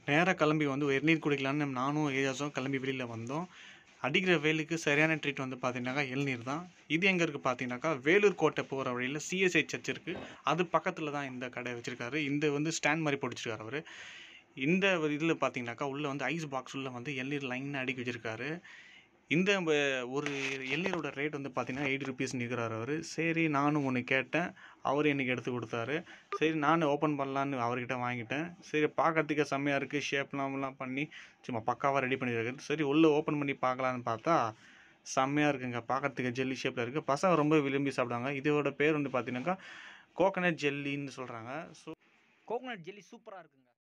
நேராக கிளம்பி வந்து இளநீர் குடிக்கலான்னு நானும் ஏஜாஸும் கிளம்பி வெளியில் வந்தோம் அடிக்கிற வெயிலுக்கு சரியான ட்ரீட் வந்து பார்த்தீங்கன்னாக்கா இளநீர் தான் இது எங்கே இருக்குது பார்த்தீங்கன்னாக்கா வேலூர் கோட்டை போகிற வழியில் சிஎஸ்ஐ சர்ச் இருக்குது அது பக்கத்தில் தான் இந்த கடை வச்சுருக்காரு இந்த வந்து ஸ்டாண்ட் மாதிரி போட்டுச்சிருக்காரு அவர் இந்த இதில் பார்த்தீங்கன்னாக்கா உள்ளே வந்து ஐஸ் பாக்ஸ் உள்ள வந்து இளநீர் லைனாக அடுக்கி வச்சுருக்காரு இந்த வ- ஒரு இளநீரோட ரேட் வந்து பார்த்தீங்கன்னா எயிட்டி ருபீஸ் நிற்கிறார் அவர் சரி நானும் ஒன்று கேட்டேன் அவர் எனக்கு எடுத்து கொடுத்தாரு சரி நான் ஓப்பன் பண்ணலான்னு அவர்கிட்ட வாங்கிட்டேன் சரி பார்க்கறதுக்கு செம்மையாக இருக்குது ஷேப்லாம்லாம் பண்ணி சும்மா பக்காவாக ரெடி பண்ணியிருக்கு சரி உள்ளே ஓப்பன் பண்ணி பார்க்கலான்னு பார்த்தா செம்மையாக இருக்குங்க பார்க்கறதுக்கு ஜெல்லி ஷேப்பில் இருக்குது பசங்க ரொம்ப விரும்பி சாப்பிடுவாங்க இதோட பேர் வந்து பார்த்தீங்கன்னாக்கா கோகனட் ஜெல்லின்னு சொல்கிறாங்க ஸோ கோகனட் ஜெல்லி சூப்பராக இருக்குங்க